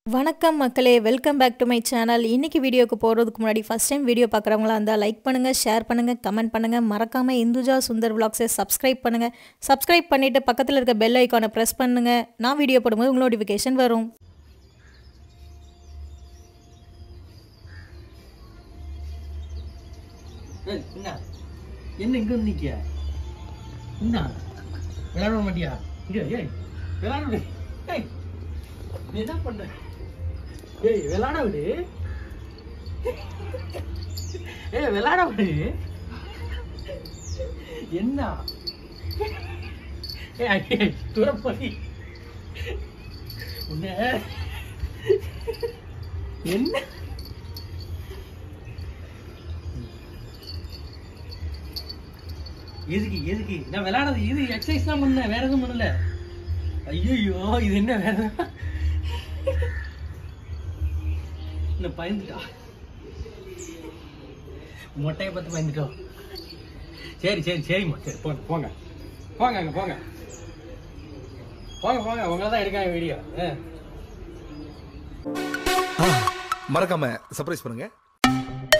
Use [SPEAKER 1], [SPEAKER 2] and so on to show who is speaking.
[SPEAKER 1] வணக்கம் மக்களே welcome back to my channel இன்னைக்கு வீடியோக்கு போகிறதுக்கு முன்னாடி ஃபஸ்ட் டைம் வீடியோ பார்க்குறவங்களா இருந்தால் லைக் பண்ணுங்கள் ஷேர் பண்ணுங்கள் கமெண்ட் பண்ணுங்கள் மறக்காமல் இந்துஜா சுந்தர் விளாக்ஸை சப்ஸ்கிரைப் பண்ணுங்கள் சப்ஸ்கிரைப் பண்ணிவிட்டு பக்கத்தில் இருக்க பெல் ஐக்கானை ப்ரெஸ் பண்ணுங்கள் நான் வீடியோ போடும்போது உங்களுக்கு நோட்டிஃபிகேஷன் வரும்
[SPEAKER 2] ஏய், என்ன என்ன இங்க வந்து நிக்கிய என்ன விளையாட மாட்டியா இங்க ஏய் விளையாட விடு ஏய் நீ என்ன பண்ற ஏய் விளையாட விடு ஏய் விளையாட விடு என்ன ஏய் அடி துரப்படி உன்ன என்ன எதுக்கு எதுக்கு நான் விளையாடுறது இது எக்ஸசைஸ் தான் பண்ணேன் வேற எதுவும் பண்ணல ஐயோ இது என்ன வேற எதுவும்? என்ன பயந்துட்டா மொட்டையை பார்த்து பயந்துட்டோம் சரி சரி சரிம்மா சரி போங்க போங்க போங்க அங்க போங்க போங்க போங்க உங்களை தான் எடுக்காங்க வீடியோ
[SPEAKER 3] மறக்காம சர்ப்ரைஸ் பண்ணுங்க